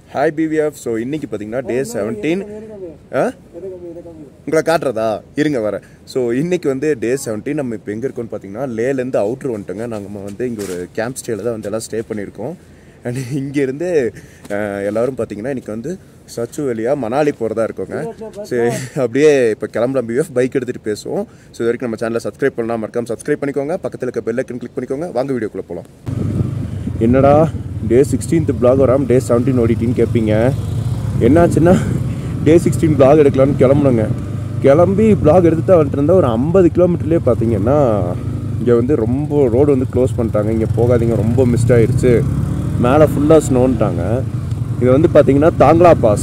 hi PVF so இன்னைக்கு பார்த்தீங்கன்னா டே seventeen ஆ உங்களை காட்டுறதா இருங்க வரேன் ஸோ இன்னைக்கு வந்து டே செவன்டீன் நம்ம இப்போ எங்கே இருக்கோம்னு பார்த்தீங்கன்னா லேலேருந்து அவுட்ரு வந்துட்டோங்க நாங்கள் வந்து இங்கே ஒரு கேம்ப் ஸ்டேல தான் வந்து எல்லாம் ஸ்டே பண்ணியிருக்கோம் அண்ட் இங்கேருந்து எல்லோரும் பார்த்தீங்கன்னா இன்னைக்கு வந்து சச்சு வழியாக மணாலி போகிறதா இருக்கோங்க சரி அப்படியே இப்போ கிளம்பலாம் பிவிஎஃப் பைக் எடுத்துகிட்டு பேசுவோம் ஸோ இது வரைக்கும் நம்ம சேனலை சப்ஸ்கிரைப் பண்ணலாம் மறக்காம சப்ஸ்கிரைப் பண்ணிக்கோங்க பக்கத்தில் இருக்க பெல் ஐக்கன் கிளிக் பண்ணிக்கோங்க வாங்க வீடியோக்குள்ளே போகலாம் என்னடா டே சிக்ஸ்டீன்த் பிளாக் வராமல் டே செவன்டீன் ஓடிட்டின்னு கேட்பீங்க என்னாச்சுன்னா டே சிக்ஸ்டீன் பிளாக் எடுக்கலாம்னு கிளம்புனோங்க கிளம்பி பிளாக் எடுத்துட்டு வந்துட்டு இருந்தால் ஒரு ஐம்பது கிலோமீட்டர்லேயே பார்த்தீங்கன்னா இங்கே வந்து ரொம்ப ரோடு வந்து க்ளோஸ் பண்ணிட்டாங்க இங்கே போகாதீங்க ரொம்ப மிஸ்ட் ஆயிடுச்சு மேலே ஃபுல்லாக ஸ்னோன்ட்டாங்க இது வந்து பார்த்தீங்கன்னா தாங்லா பாஸ்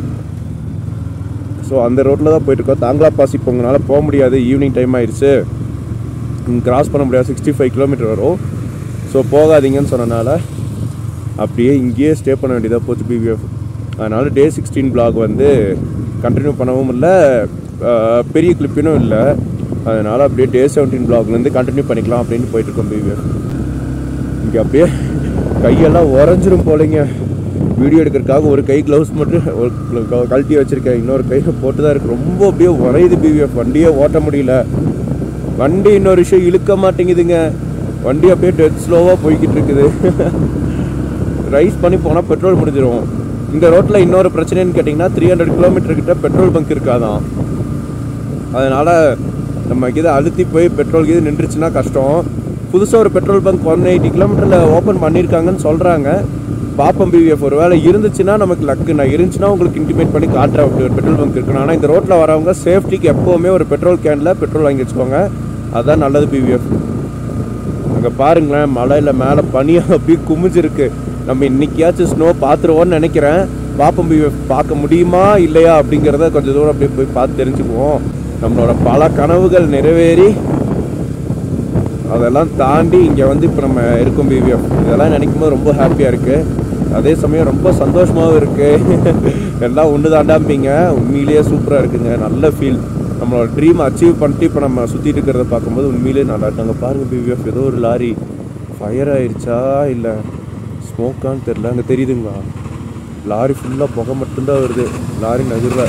ஸோ அந்த ரோட்டில் தான் போயிட்டுருக்கோம் தாங்லா பாஸ் இப்போ உங்களால் போக முடியாது ஈவினிங் டைம் ஆயிடுச்சு கிராஸ் பண்ண முடியாது சிக்ஸ்டி ஃபைவ் கிலோமீட்டர் வரும் ஸோ போகாதீங்கன்னு சொன்னனால அப்படியே இங்கேயே ஸ்டே பண்ண வேண்டியதாக போச்சு பிவிஎஃப் அதனால் டே சிக்ஸ்டீன் பிளாக் வந்து கண்டினியூ பண்ணவும் இல்லை அஹ், பெரிய கிளிப்பினும் இல்லை அதனால் அப்படியே டே செவன்டீன் பிளாக்லேருந்து கண்டினியூ பண்ணிக்கலாம் அப்படின்னு போயிட்டுருக்கோம் பிவிஎஃப் இங்கே அப்படியே கையெல்லாம் உறைஞ்சிரும் போலைங்க வீடியோ எடுக்கிறதுக்காக ஒரு கை க்ளவுஸ் மட்டும் ஒரு க- கழட்டி வச்சுருக்கேன் இன்னொரு கை போட்டு தான் இருக்கு ரொம்ப அப்படியே உறையுது பிவிஎஃப் வண்டியே ஓட்ட முடியல வண்டி இன்னொரு விஷயம் இழுக்க மாட்டேங்குதுங்க வண்டி அப்படியே டெட் ஸ்லோவாக போய்கிட்டு இருக்குது ரைஸ் பண்ணி போனால் பெட்ரோல் முடிஞ்சிடும் இந்த ரோட்டில் இன்னொரு பிரச்சனைன்னு கேட்டிங்கன்னா த்ரீ ஹண்ட்ரட் கிலோமீட்டர் கிட்ட பெட்ரோல் பங்க் இருக்காதான் அதனால் நம்ம இது அழுத்தி போய் பெட்ரோல் இது நின்றுச்சுன்னா கஷ்டம் புதுசாக ஒரு பெட்ரோல் பங்க் ஒன் எயிட்டி கிலோமீட்டரில் ஓப்பன் பண்ணியிருக்காங்கன்னு சொல்கிறாங்க பாப்பம் பிவிஎஃப் ஒரு வேளை இருந்துச்சுன்னா நமக்கு லக்கு நான் இருந்துச்சுன்னா உங்களுக்கு இன்டிமேட் பண்ணி காட்டுறேன் அப்படி ஒரு பெட்ரோல் பங்க் இருக்குன்னு ஆனால் இந்த ரோட்டில் வரவங்க சேஃப்டிக்கு எப்போவுமே ஒரு பெட்ரோல் கேனில் பெட்ரோல் வாங்கி வச்சுக்கோங்க அதுதான் நல்லது பிவிஎஃப் அங்கே பாருங்களேன் மலையில் மேலே பனியாக அப்படியே குமிஞ்சிருக்கு நம்ம இன்னைக்கியாச்சும் ஸ்னோ பார்த்துருவோன்னு நினைக்கிறேன் பாப்பம் போய் பார்க்க முடியுமா இல்லையா அப்படிங்கிறத கொஞ்சம் தூரம் அப்படியே போய் பார்த்து தெரிஞ்சுக்குவோம் நம்மளோட பல கனவுகள் நிறைவேறி அதெல்லாம் தாண்டி இங்கே வந்து இப்போ நம்ம இருக்கோம் பிவிஎஃப் இதெல்லாம் நினைக்கும் போது ரொம்ப ஹாப்பியாக இருக்குது அதே சமயம் ரொம்ப சந்தோஷமாகவும் இருக்குது எல்லாம் ஒன்று தாண்டாம்பிங்க உண்மையிலேயே சூப்பராக இருக்குங்க நல்ல ஃபீல் நம்மளோட ட்ரீம் அச்சீவ் பண்ணிட்டு இப்போ நம்ம சுற்றிட்டு இருக்கிறத பார்க்கும்போது உண்மையிலேயே நல்லா இருக்காங்க பாருங்கள் பிவிஎஃப் ஏதோ ஒரு லாரி ஃபயர் ஆயிடுச்சா இல்லை ஸ்மோக்கான்னு தெரில அங்கே தெரியுதுங்களா லாரி ஃபுல்லாக புகை மட்டும்தான் வருது லாரி நகர்ல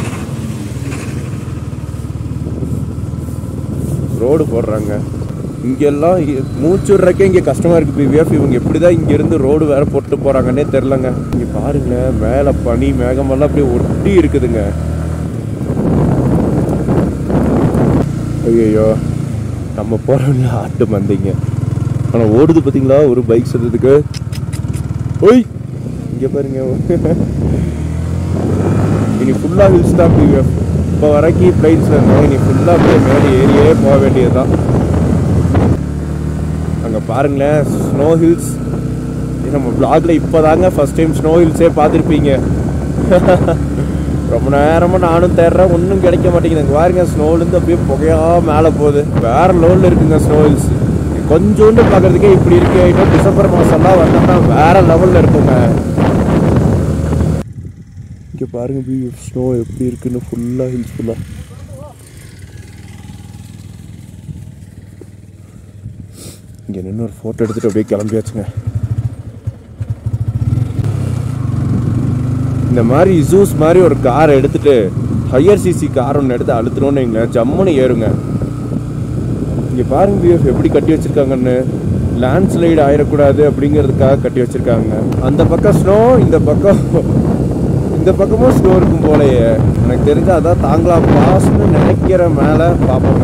ரோடு போடுறாங்க இங்கெல்லாம் இ- மூச்சு விடுறக்கே இங்கே கஷ்டமாக இருக்குது பிவிஎஃப் இவங்க எப்படி தான் இங்கேருந்து ரோடு வேற போட்டு போகிறாங்கன்னே தெரிலங்க இங்கே பாருங்களேன் மேலே பனி மேகமெல்லாம் அப்படியே ஒட்டி இருக்குதுங்க ஐயோ நம்ம போகிறோம்ல ஆட்டு மந்திங்க ஆனால் ஓடுது பார்த்தீங்களா ஒரு பைக் சத்தத்துக்கு ஓய் இங்கே பாருங்க இனி ஃபுல்லாக ஹில்ஸ் தான் பிவிஎஃப் இப்போ வரைக்கும் பிளைட்ஸில் இருந்தோம் இனி ஃபுல்லாக அப்படியே மேலே ஏரியே போக வேண்டியது தான் அங்கே பாருங்களேன் ஸ்னோ ஹில்ஸ் நம்ம vlogல இப்போ தாங்க ஃபஸ்ட் டைம் ஸ்னோ ஹில்ஸே பார்த்துருப்பீங்க ரொம்ப நேரமாக நானும் தேடுறேன் ஒன்றும் கிடைக்க மாட்டேங்குது அங்கே பாருங்க ஸ்னோலேருந்து அப்படியே புகையா மேலே போகுது வேற லெவலில் இருக்குங்க ஸ்னோ ஹில்ஸ் கொஞ்சோண்டு பார்க்கறதுக்கே இப்படி இருக்கு இன்னும் டிசம்பர் மாதம்லாம் வந்தோம்னா வேற லெவலில் இருக்குங்க இங்கே பாருங்க பி ஸ்னோ எப்படி இருக்குன்னு ஃபுல்லாக ஹில்ஸ் ஃபுல்லாக இங்கே நின்று ஒரு ஃபோட்டோ எடுத்துகிட்டு அப்படியே கிளம்பியாச்சுங்க இந்த மாதிரி இசூஸ் மாதிரி ஒரு காரை எடுத்துட்டு ஹையர் சிசி கார் ஒன்று எடுத்து அழுத்தணும்னு வைங்களேன் ஜம்முன்னு ஏறுங்க இங்கே பாருங்க பிஎஃப் எப்படி கட்டி வச்சிருக்காங்கன்னு லேண்ட்ஸ்லைடு ஆயிடக்கூடாது அப்படிங்கிறதுக்காக கட்டி வச்சிருக்காங்க அந்த பக்கம் ஸ்னோ இந்த பக்கம் இந்த பக்கமும் ஸ்னோ இருக்கும் போலயே எனக்கு தெரிஞ்ச அதான் தாங்களா பாஸ்னு நினைக்கிற மேலே பார்ப்போங்க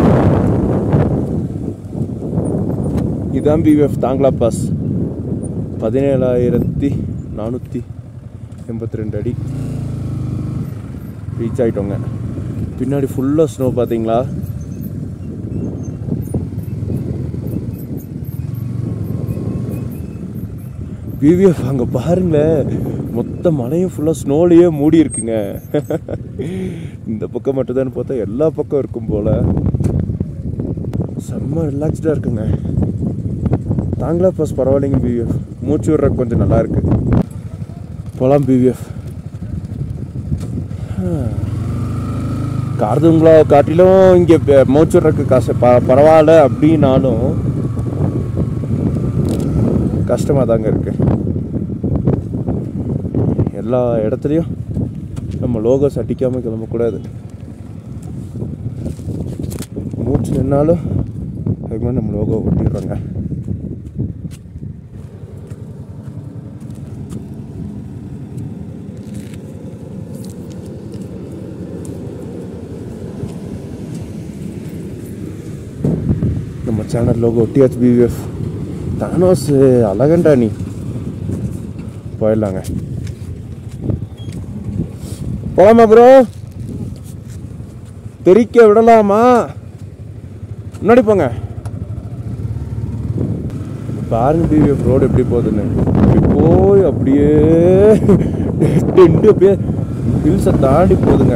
இதுதான் பிவிஎஃப் தாங்களா பாஸ் பதினேழாயிரத்தி நானூற்றி எண்பத்தி ரெண்டு அடி ரீச் ஆகிட்டோங்க பின்னாடி ஃபுல்லாக ஸ்னோ பார்த்தீங்களா பிவிஎஃப் அங்கே பாருங்களேன் மொத்த மலையும் ஃபுல்லாக ஸ்னோலையே மூடி இருக்குங்க இந்த பக்கம் மட்டும்தான் பார்த்தா எல்லா பக்கம் இருக்கும் போல செம்ம ரிலாக்ஸ்டாக இருக்குங்க தாங்களா பஸ் பரவாயில்லைங்க பிவிஎஃப் மூச்சு விடுற கொஞ்சம் நல்லா இருக்கு போகலாம் பிவிஎஃப் கார்துங்களா காட்டிலும் இங்கே மூச்சு விடுறதுக்கு கஷ்ட ப பரவாயில்ல அப்படின்னாலும் கஷ்டமாக தாங்க இருக்கு எல்லா இடத்துலையும் நம்ம லோகோஸ் அடிக்காமல் கிளம்பக்கூடாது மூச்சு நின்னாலும் அதுக்கு மேலே நம்ம லோகோ ஒட்டிடுறோங்க நம்ம சேனல் லோகோ ஒட்டியாச்சு பிவிஎஃப் தானோஸ் அழகண்டா நீ போயிடலாங்க போலாமா ப்ரோ தெரிக்க விடலாமா முன்னாடி போங்க பாருங்க பிவிஎஃப் ரோடு எப்படி போகுதுன்னு இப்படி போய் அப்படியே டெண்டு அப்படியே ஹில்ஸை தாண்டி போகுதுங்க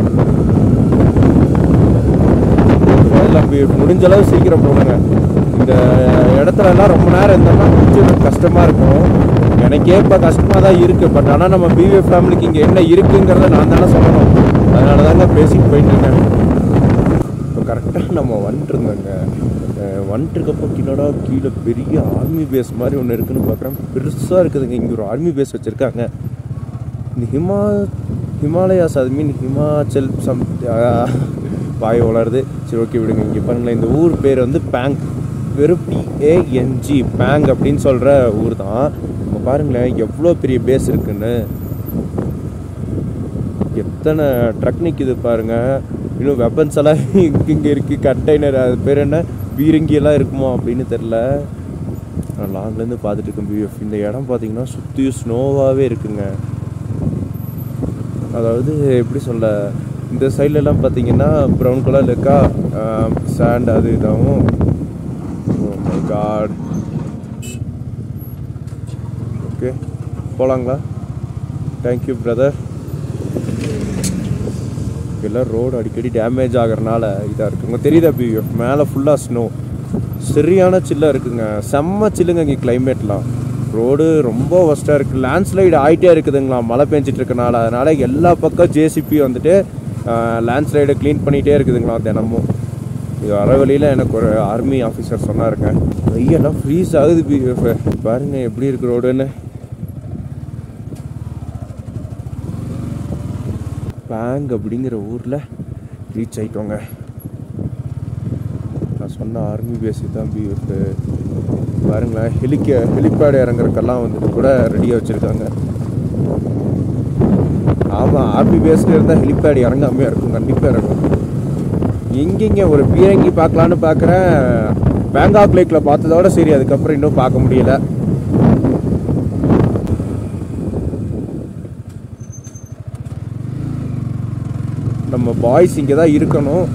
போயிடலாம் பிவிஎஃப் முடிஞ்ச அளவு சீக்கிரம் போடுங்க இந்த இடத்துல எல்லாம் ரொம்ப நேரம் இருந்தோம்னா கொஞ்சம் கஷ்டமா இருக்கும் எனக்கே இப்போ கஷ்டமாக தான் இருக்கு பட் ஆனால் நம்ம பிவிஎஃப் ஃபேமிலிக்கு இங்கே என்ன இருக்குங்கிறத நான் தானே சொல்லணும் அதனால தாங்க பேசிட்டு போயிட்டு இருக்கேன் இப்போ கரெக்டாக நம்ம வந்துட்டு இருந்தோங்க அஹ் வந்துட்டு இருக்கப்போ கீழடா கீழே பெரிய ஆர்மி பேஸ் மாதிரி ஒன்று இருக்குன்னு பார்க்குறேன் பெருசாக இருக்குதுங்க இங்கே ஒரு ஆர்மி பேஸ் வச்சுருக்காங்க இந்த ஹிமா ஹிமாலயாஸ் அது மீன் ஹிமாச்சல் சம் வாய் வளருது சரி ஓகே விடுங்க இங்கே பாருங்களேன் இந்த ஊர் பேர் வந்து பேங் வெறும் பிஏஎன்ஜி பேங் அப்படின்னு சொல்கிற ஊர் தான் இப்போ பாருங்களேன் எவ்வளோ பெரிய பேஸ் இருக்குன்னு எத்தனை ட்ரக் நிற்கிது பாருங்க இன்னும் வெப்பன்ஸ் எல்லாம் இங்கே இங்கே இருக்குது கண்டெய்னர் அது பேர் என்ன பீரங்கி எல்லாம் இருக்குமோ அப்படின்னு தெரில நான் லாங்லேருந்து பார்த்துட்டு இருக்கேன் பிஎஃப் இந்த இடம் பார்த்தீங்கன்னா சுற்றியும் ஸ்னோவாகவே இருக்குங்க அதாவது எப்படி சொல்ல இந்த சைடுல எல்லாம் பார்த்தீங்கன்னா ப்ரௌன் கலர் இருக்கா சாண்ட் அது இதாகவும் காட் ஓகே போகலாங்களா தேங்க்யூ பிரதர் எல்லாம் ரோடு அடிக்கடி டேமேஜ் ஆகிறனால இதாக இருக்குங்க தெரியுதா பிவிஎஃப் மேலே ஃபுல்லாக ஸ்னோ சரியான சில்லாக இருக்குங்க செம்ம சில்லுங்க இங்கே கிளைமேட்லாம் ரோடு ரொம்ப ஒஸ்ட்டாக இருக்குது லேண்ட்ஸ்லைடு ஆகிட்டே இருக்குதுங்களா மழை பெஞ்சிட்டு இருக்கனால அதனால் எல்லா பக்கம் ஜேசிபி வந்துட்டு லேண்ட்ஸ்லைடை க்ளீன் பண்ணிகிட்டே இருக்குதுங்களா தினமும் இது வர வழியில் எனக்கு ஒரு ஆர்மி ஆஃபீஸர் சொன்னாருங்க கையெல்லாம் ஃப்ரீஸ் ஆகுது பிவிஎஃப் பாருங்க எப்படி இருக்கு ரோடுன்னு பேங் அப்படிங்கிற ஊரில் ரீச் ஆயிட்டோங்க நான் சொன்ன ஆர்மி பேஸு தான் பிஎஃப் பாருங்களேன் ஹெலிக்க ஹெலிபேட் இறங்குறக்கெல்லாம் வந்துட்டு கூட ரெடியாக வச்சுருக்காங்க ஆமாம் ஆர்மி பேஸில் இருந்தால் ஹெலிபேட் இறங்காமையாக இருக்கும் கண்டிப்பாக இறங்கும் எங்கெங்க ஒரு பீரங்கி பார்க்கலான்னு பார்க்குறேன் பேங்காக் லேக்கில் பார்த்ததோட சரி அதுக்கப்புறம் இன்னும் பார்க்க முடியல நம்ம பாய்ஸ் இங்கே தான் இருக்கணும்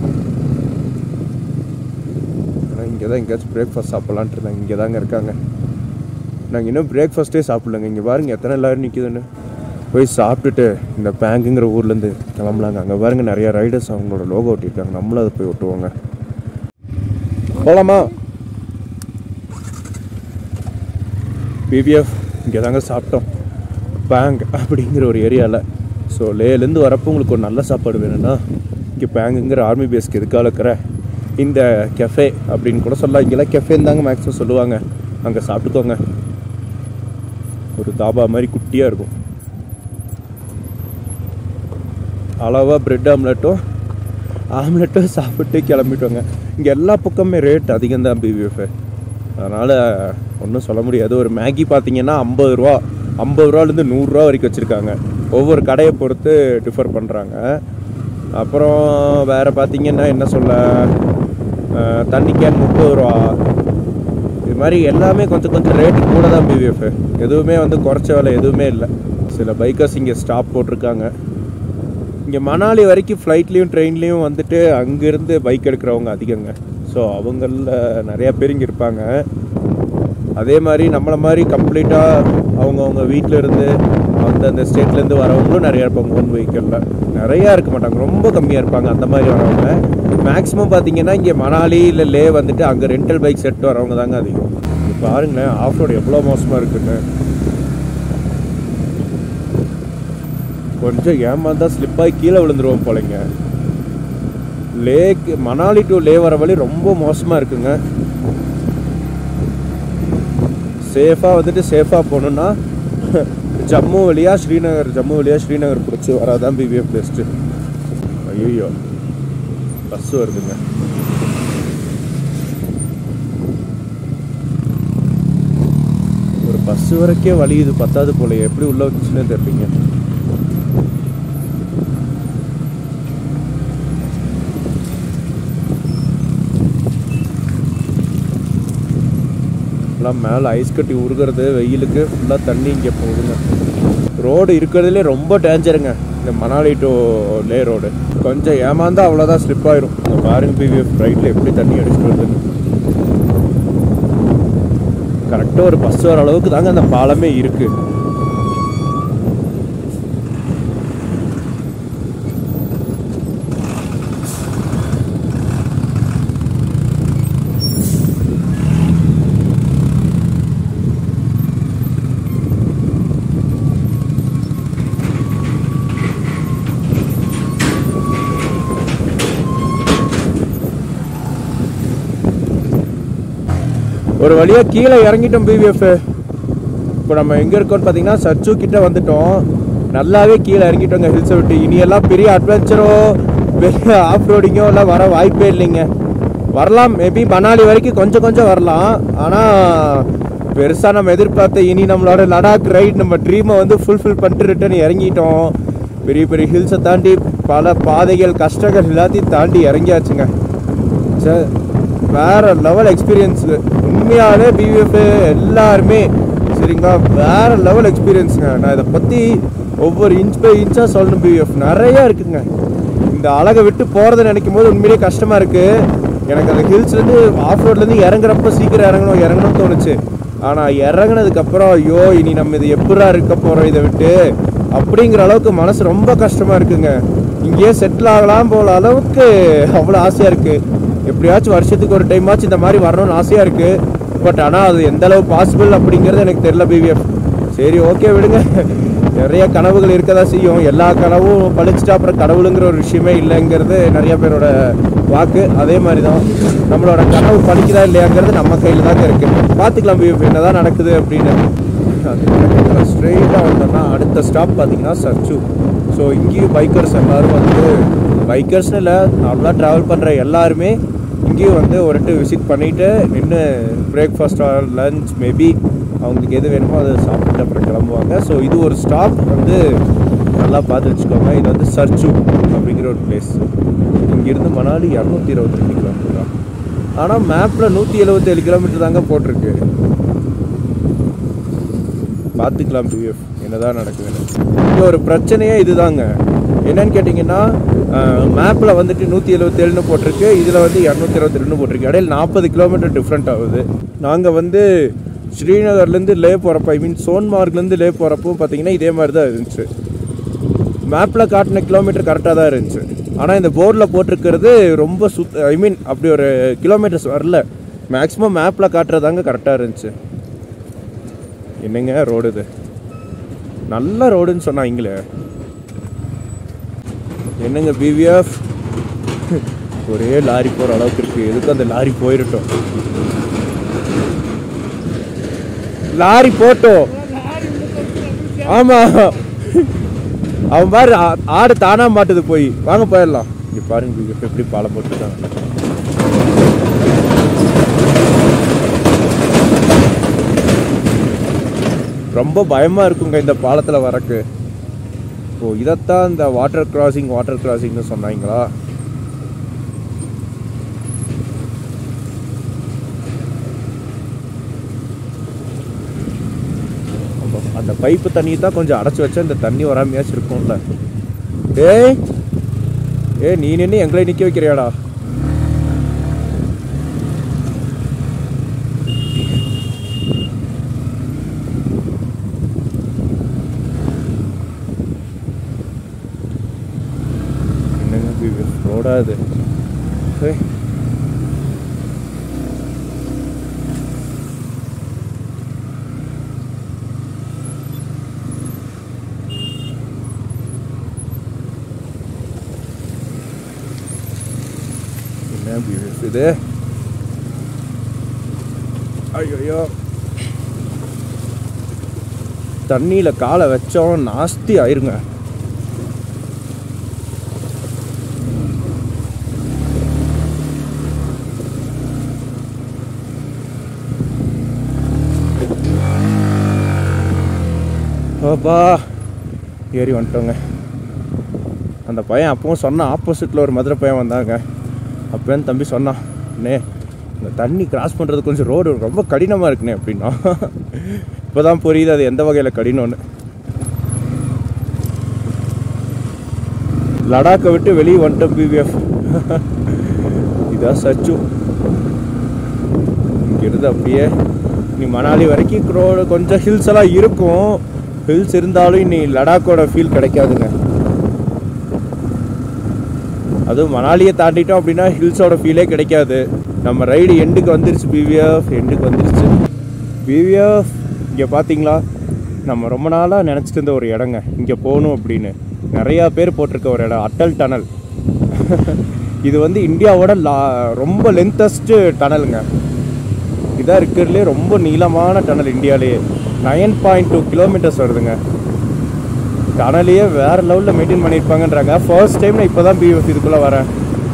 ஆனால் இங்கே தான் எங்கேயாச்சும் பிரேக்ஃபாஸ்ட் சாப்பிட்லான்ட்டு இருந்தாங்க இங்கே தாங்க இருக்காங்க நாங்கள் இன்னும் பிரேக்ஃபாஸ்ட்டே சாப்பிட்லங்க இங்கே பாருங்க எத்தனை எல்லோரும் நிற்கிதுன்னு போய் சாப்பிட்டுட்டு இந்த பேங்குங்கிற ஊர்லேருந்து கிளம்பலாங்க அங்கே பாருங்க நிறைய ரைடர்ஸ் அவங்களோட லோகோ ஒட்டியிருக்காங்க நம்மளும் அதை போய் ஒட்டுவோங்க போகலாமா பிபிஎஃப் இங்கே தாங்க சாப்பிட்டோம் பேங் அப்படிங்கிற ஒரு ஏரியாவில் ஸோ லேலேருந்து வரப்போ உங்களுக்கு ஒரு நல்ல சாப்பாடு வேணும்னா இங்கே பேங்குங்கிற ஆர்மி பேஸ்க்கு எதுக்காக இருக்கிற இந்த கெஃபே அப்படின்னு கூட சொல்லலாம் இங்கெல்லாம் கெஃபேன்னு தாங்க மேக்ஸிமம் சொல்லுவாங்க அங்கே சாப்பிட்டுக்கோங்க ஒரு தாபா மாதிரி குட்டியாக இருக்கும் அளவாக பிரெட் ஆம்லெட்டும் ஆம்லெட்டும் சாப்பிட்டு கிளம்பிட்டோங்க இங்கே எல்லா பக்கமே ரேட் அதிகம் தான் பிவிஎஃப் அதனால் ஒன்றும் சொல்ல முடியாது ஒரு மேகி பார்த்தீங்கன்னா ஐம்பது ரூபா ஐம்பது ரூபாலேருந்து நூறுரூவா வரைக்கும் வச்சுருக்காங்க ஒவ்வொரு கடையை பொறுத்து டிஃபர் பண்ணுறாங்க அப்புறம் வேறு பார்த்தீங்கன்னா என்ன சொல்ல அஹ், தண்ணி கேன் முப்பது ரூபா இது மாதிரி எல்லாமே கொஞ்சம் கொஞ்சம் ரேட்டு கூட தான் பிவிஎஃப் எதுவுமே வந்து குறைச்ச விலை எதுவுமே இல்லை சில பைக்கர்ஸ் இங்கே ஸ்டாப் போட்டிருக்காங்க இங்கே மணாலி வரைக்கும் ஃப்ளைட்லேயும் ட்ரெயின்லேயும் வந்துட்டு அங்கேருந்து பைக் எடுக்கிறவங்க அதிகங்க ஸோ அவங்களில் நிறையா பேர் இங்கே இருப்பாங்க அதே மாதிரி நம்மளை மாதிரி கம்ப்ளீட்டாக அவங்கவுங்க வீட்டில் இருந்து அந்தந்த ஸ்டேட்லேருந்து வரவங்களும் நிறையா இருப்பாங்க ஓன் வெஹிக்கிளில் நிறையா இருக்க மாட்டாங்க ரொம்ப கம்மியாக இருப்பாங்க அந்த மாதிரி வரவங்க மேக்ஸிமம் பார்த்தீங்கன்னா இங்கே மணாலி இல்லை லே வந்துட்டு அங்கே ரெண்டல் பைக் செட் வரவங்க தாங்க அதிகம் இங்க பாருங்களேன் ஆஃப் ரோடு எவ்வளோ மோசமாக இருக்குன்னு கொஞ்சம் ஏமாந்தா ஸ்லிப்பாகி கீழே விழுந்துருவோம் போலங்க லேக் மணாலி டு லே வர வழி ரொம்ப மோசமாக இருக்குங்க சேஃபாக வந்துட்டு சேஃபாக போகணுன்னா ஜம்மு வழியா ஸ்ரீநகர் ஜம்மு வழியா ஸ்ரீநகர் பிடிச்சி வராதான் பிபிஎஃப் பெஸ்ட்டு ஐயோ பஸ் வருதுங்க ஒரு பஸ் வரைக்கே வழி இது பத்தாது போல எப்படி உள்ள வந்துச்சுன்னு தெரியலீங்க எல்லாம் மேலே ஐஸ் கட்டி உருகிறது வெயிலுக்கு ஃபுல்லாக தண்ணி இங்கே போகுதுங்க ரோடு இருக்கிறதுலே ரொம்ப டேஞ்சருங்க இந்த மணாலி டு லே ரோடு கொஞ்சம் ஏமாந்தா அவ்வளோதான் ஸ்லிப் ஆயிரும் இங்க பாருங்க பிவிஎஃப் ரைட்டில் எப்படி தண்ணி அடிச்சுட்டு வருதுன்னு கரெக்டாக ஒரு பஸ் வர அளவுக்கு தாங்க அந்த பாலமே இருக்கு ஒரு வழியா கீழே இறங்கிட்டோம் பிவிஎஃப் இப்போ நம்ம எங்க இருக்கோம்னு பார்த்தீங்கன்னா சர்ச்சு கிட்ட வந்துட்டோம் நல்லாவே கீழே இறங்கிட்டோங்க ஹில்ஸை விட்டு இனி எல்லாம் பெரிய அட்வென்ச்சரோ பெரிய ஆஃப் ரோடிங்கோ எல்லாம் வர வாய்ப்பே இல்லைங்க வரலாம் மேபி மணாலி வரைக்கும் கொஞ்சம் கொஞ்சம் வரலாம் ஆனால் பெருசாக நம்ம எதிர்பார்த்த இனி நம்மளோட லடாக் ரைட் நம்ம ட்ரீமை வந்து ஃபுல்ஃபில் பண்ணிட்டு ரிட்டர்ன் இறங்கிட்டோம் பெரிய பெரிய ஹில்ஸை தாண்டி பல பாதைகள் கஷ்டங்கள் எல்லாத்தையும் தாண்டி இறங்கியாச்சுங்க சரி வேற லெவல் எக்ஸ்பீரியன்ஸ் உண்மையாலே பிவிஎஃப் எல்லாருமே சரிங்களா வேற லெவல் எக்ஸ்பீரியன்ஸுங்க நான் இதை பற்றி ஒவ்வொரு இன்ச் பை இன்ச்சாக சொல்லணும் பிவிஎஃப் நிறைய இருக்குங்க இந்த அழகை விட்டு போகிறத நினைக்கும் போது உண்மையிலேயே கஷ்டமாக இருக்குது எனக்கு அந்த ஹில்ஸ்லேருந்து ஆஃப் ரோட்லேருந்து இறங்குறப்ப சீக்கிரம் இறங்கணும் இறங்கணும்னு தோணுச்சு ஆனால் இறங்குனதுக்கப்புறம் ஐயோ இனி நம்ம இது எப்படா இருக்க போகிறோம் இதை விட்டு அப்படிங்கிற அளவுக்கு மனசு ரொம்ப கஷ்டமாக இருக்குங்க இங்கேயே செட்டில் ஆகலாம் போல அளவுக்கு அவ்வளோ ஆசையாக இருக்குது எப்படியாச்சும் வருஷத்துக்கு ஒரு டைம் ஆச்சு இந்த மாதிரி வரணும்னு ஆசையாக இருக்குது பட் ஆனால் அது எந்த அளவு பாசிபிள் அப்படிங்கிறது எனக்கு தெரியல பிவிஎஃப் சரி ஓகே விடுங்க நிறைய கனவுகள் இருக்க தான் செய்யும் எல்லா கனவும் பழிச்சிட்டா அப்புறம் கடவுளுங்கிற ஒரு விஷயமே இல்லைங்கிறது நிறைய பேரோட வாக்கு அதே மாதிரி தான் நம்மளோட கனவு பழிக்குதா இல்லையாங்கிறது நம்ம கையில் தாங்க இருக்கு பார்த்துக்கலாம் பிவிஎஃப் என்னதான் நடக்குது அப்படின்னு ஸ்ட்ரெயிட்டாக வந்தோம்னா அடுத்த ஸ்டாப் பார்த்தீங்கன்னா சர்ச்சு ஸோ இங்கேயும் பைக்கர்ஸ் எல்லாரும் வந்து பைக்கர்ஸ்னு இல்லை நார்மலாக ட்ராவல் பண்ணுற எல்லாருமே இங்கேயும் வந்து ஒரு டு விசிட் பண்ணிவிட்டு நின்று பிரேக்ஃபாஸ்ட் ஆர் லஞ்ச் மேபி அவங்களுக்கு எது வேணுமோ அதை சாப்பிட்டு அப்புறம் கிளம்புவாங்க ஸோ இது ஒரு ஸ்டாப் வந்து நல்லா பார்த்து வச்சுக்கோங்க இது வந்து சர்ச்சு அப்படிங்கிற ஒரு பிளேஸ் இங்கேருந்து மணாலி இரநூத்தி இருபத்தி ரெண்டு கிலோமீட்டர் தான் ஆனால் மேப்பில் நூற்றி எழுபத்தேழு கிலோமீட்டர் தாங்க போட்டிருக்கு பார்த்துக்கலாம் பிஎஃப் என்னதான் நடக்குதுன்னு இங்கே ஒரு பிரச்சனையே இதுதாங்க என்னன்னு கேட்டிங்கன்னா மேப்பில் வந்துட்டு நூற்றி எழுபத்தேழுன்னு போட்டிருக்கு இதில் வந்து இரநூத்தி இருபத்தி ரெண்டு போட்டிருக்கு இடையில நாற்பது கிலோமீட்டர் டிஃப்ரெண்ட் ஆகுது நாங்கள் வந்து ஸ்ரீநகர்லேருந்து லே போகிறப்ப ஐ மீன் சோன்மார்க்லேருந்து லே போகிறப்போ பார்த்தீங்கன்னா இதே மாதிரி தான் இருந்துச்சு மேப்பில் காட்டின கிலோமீட்டர் கரெக்டாக தான் இருந்துச்சு ஆனால் இந்த போர்டில் போட்டிருக்கிறது ரொம்ப சுத் ஐ மீன் அப்படி ஒரு கிலோமீட்டர்ஸ் வரல மேக்ஸிமம் மேப்பில் காட்டுறதாங்க கரெக்டாக இருந்துச்சு என்னங்க ரோடு இது நல்ல ரோடுன்னு சொன்னாங்களே என்னங்க பிவிஎஃப் ஒரே லாரி போகிற அளவுக்கு இருக்கு எதுக்கு அந்த லாரி போயிடட்டும் லாரி போட்டோம் ஆமா அவன் பாரு ஆ- ஆடு தானா மாட்டுது போய் வாங்க போயிடலாம் இங்க பாருங்க BVF எப்படி பாலம் போட்டுருக்காங்க ரொம்ப பயமா இருக்குங்க இந்த பாலத்துல வரக்கு ஓ இதைத்தான் இந்த வாட்டர் கிராசிங் வாட்டர் கிராசிங்னு சொன்னாங்களா அப்போ அந்த பைப்பு தண்ணி தான் கொஞ்சம் அடைச்சி வச்சா இந்த தண்ணி வராமையாச்சும் இருக்கும்ல ஏய் ஏய் நீ நின்று எங்களை நிற்க வைக்கிறியாடா என்னங்க ரோடா இது ஏய் என்ன பியூஸ் இது ஐயோ தண்ணியில் காலை வச்சோம் நாஸ்தி ஆயிருங்க அப்பா ஏறி வந்துட்டோங்க அந்த பையன் அப்பவும் சொன்னான் ஆப்போசிட்டில் ஒரு மதுரை பையன் வந்தாங்க அப்போன்னு தம்பி சொன்னான் அண்ணே இந்த தண்ணி கிராஸ் பண்ணுறது கொஞ்சம் ரோடு ரொம்ப கடினமாக இருக்குண்ணே அப்படின்னா இப்போ தான் புரியுது அது எந்த வகையில் கடினம்னு லடாக்கை விட்டு வெளியே வந்துட்டோம் பிவிஎஃப் இதான் சச்சு இங்கிருந்து அப்படியே நீ மணாலி வரைக்கும் ரோடு கொஞ்சம் ஹில்ஸ் எல்லாம் இருக்கும் ஹில்ஸ் இருந்தாலும் நீ லடாக்கோட ஃபீல் கிடைக்காதுங்க அதுவும் மணாலியை தாண்டிட்டோம் அப்படின்னா ஹில்ஸோட ஃபீலே கிடைக்காது நம்ம ரைடு எண்டுக்கு வந்துருச்சு பிவிஎஃப் எண்டுக்கு வந்துருச்சு பிவிஎஃப் இங்கே பார்த்தீங்களா நம்ம ரொம்ப நாளாக நினச்சிட்டு இருந்த ஒரு இடங்க இங்கே போகணும் அப்படின்னு நிறையா பேர் போட்டிருக்க ஒரு இடம் அட்டல் டனல் இது வந்து இந்தியாவோட லா ரொம்ப லென்த்தஸ்ட்டு டனலுங்க இதான் இருக்கிறதுலே ரொம்ப நீளமான டனல் இந்தியாவிலேயே நைன் பாயிண்ட் டூ கிலோமீட்டர்ஸ் வருதுங்க டனலையே வேற லெவலில் மெயின்டைன் பண்ணியிருப்பாங்கன்றாங்க ஃபர்ஸ்ட் டைம் நான் இப்போ தான் பிஎஃப் இதுக்குள்ளே வரேன்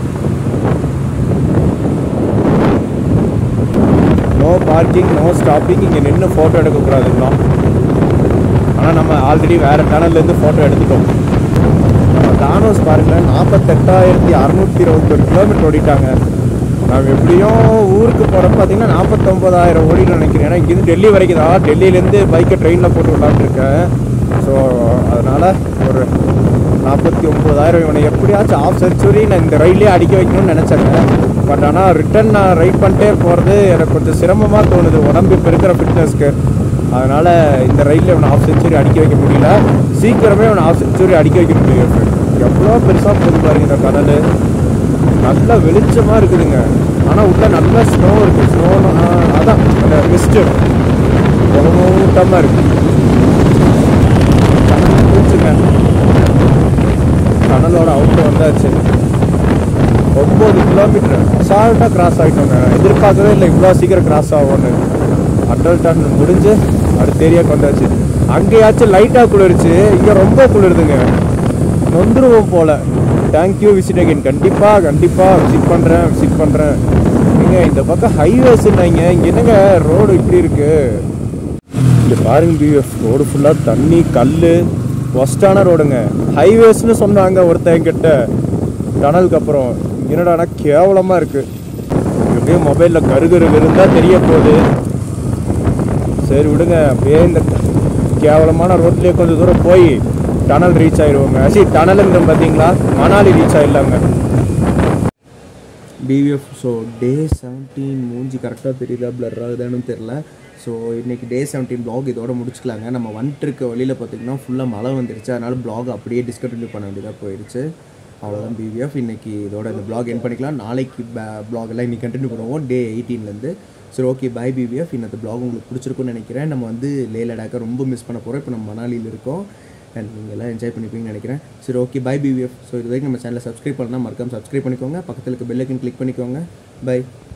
நோ பார்க்கிங் நோ ஸ்டாப்பிங் இங்கே நின்று ஃபோட்டோ எடுக்கக்கூடாதுங்களா ஆனால் நம்ம ஆல்ரெடி வேறு டனல்லேருந்து ஃபோட்டோ எடுத்துட்டோம் நம்ம தானோஸ் பாருங்களேன் நாற்பத்தெட்டாயிரத்தி அறநூற்றி இருபத்தொரு கிலோமீட்டர் ஓடிட்டாங்க நான் எப்படியும் ஊருக்கு போகிறப்ப பார்த்தீங்கன்னா நாற்பத்தொம்பதாயிரம் ஓடின்னு நினைக்கிறேன் ஏன்னா இங்கேருந்து டெல்லி வரைக்கும் தான் டெல்லியிலேருந்து பைக்கை ட்ரெயினில் போட்டு விடலான்னு இருக்கேன் ஸோ அதனால் ஒரு நாற்பத்தி ஒம்பதாயிரம் இவனை எப்படியாச்சும் ஆஃப் செஞ்சுரி நான் இந்த ரயிலே அடிக்க வைக்கணும்னு நினச்சேங்க பட் ஆனால் ரிட்டன் நான் ரைட் பண்ணிட்டே போகிறது எனக்கு கொஞ்சம் சிரமமாக தோணுது உடம்பு இப்போ இருக்கிற ஃபிட்னஸ்க்கு அதனால் இந்த ரயிலில் இவனை ஆஃப் செஞ்சுரி அடிக்க வைக்க முடியல சீக்கிரமே இவனை ஆஃப் செஞ்சுரி அடிக்க வைக்க முடியும் எவ்வளோ பெருசாக போகுது பாருங்க இந்த கடல் நல்ல வெளிச்சமாக இருக்குதுங்க ஆனால் உள்ள நல்ல ஸ்னோ இருக்குது ஸ்னோ அதான் அந்த மிஸ்ட்டு மூட்டமாக இருக்கு கடல் போச்சுங்க கடலோட அவுட்டு வந்தாச்சு ஒம்பது கிலோமீட்டர் அசால்ட்டாக கிராஸ் ஆகிட்டோங்க எதிர்பார்க்கவே இல்லை இவ்வளோ சீக்கிரம் கிராஸ் ஆகும்னு அடல் டன் முடிஞ்சு அடுத்த ஏரியாவுக்கு வந்தாச்சு அங்கேயாச்சும் லைட்டாக குளிருச்சு இங்கே ரொம்ப குளிருதுங்க நொந்துருவோம் போல தேங்க்யூ விசிட் அகைன் கண்டிப்பாக கண்டிப்பாக விசிட் பண்ணுறேன் விசிட் பண்ணுறேன் நீங்க இந்த பக்கம் ஹைவேஸ்ன்னாங்க இங்கே என்னங்க ரோடு இப்படி இருக்கு இங்கே பாருங்க பிஎஃப் ரோடு ஃபுல்லாக தண்ணி கல் ஒஸ்டான ரோடுங்க ஹைவேஸ்னு சொன்னாங்க ஒருத்தன் கிட்ட டனலுக்கு அப்புறம் என்னடானா கேவலமாக இருக்கு எப்படியும் மொபைலில் கருகரு இருந்தால் தெரிய போகுது சரி விடுங்க அப்படியே இந்த கேவலமான ரோட்லேயே கொஞ்சம் தூரம் போய் டனல் ரீச் ஆயிடுவோங்க சரி டனலுங்கிற பார்த்தீங்களா மணாலி ரீச் ஆயிடலாங்க பிவிஎஃப் ஸோ டே செவன்டீன் மூஞ்சி கரெக்டாக தெரியுதா பிளர் ஆகுதான்னு தெரில ஸோ இன்றைக்கி டே செவன்டீன் ப்ளாக் இதோட முடிச்சுக்கலாங்க நம்ம வந்துட்டு இருக்க வழியில் பார்த்தீங்கன்னா ஃபுல்லாக மழை வந்துருச்சு அதனால் ப்ளாக் அப்படியே டிஸ்கண்டினியூ பண்ண வேண்டியதாக போயிடுச்சு அவ்வளோதான் பிவிஎஃப் இன்றைக்கி இதோட இந்த ப்ளாக் என் பண்ணிக்கலாம் நாளைக்கு ப்ளாக் எல்லாம் இன்னைக்கு கண்டினியூ பண்ணுவோம் டே எயிட்டீன்லேருந்து சரி ஓகே பை பிவிஎஃப் இன்னத்த ப்ளாக் உங்களுக்கு பிடிச்சிருக்குன்னு நினைக்கிறேன் நம்ம வந்து லே லடாக்கை ரொம்ப மிஸ் பண்ண போகிறோம் இப்போ நம்ம மணாலியில் இருக்கோம் அண்ட் நீங்கள் எல்லாம் என்ஜாய் பண்ணிப்பீங்கன்னு நினைக்கிறேன் சரி ஓகே பை பிவிஎஃப் ஸோ இது வரைக்கும் நம்ம சேனலை சப்ஸ்கிரைப் பண்ணலாம் மறக்காம சப்ஸ்கிரைப் பண்ணிக்கோங்க பக்கத்தில் இருக்க பெல் ஐக்கன் கிளிக் பண்ணிக்கோங்க பை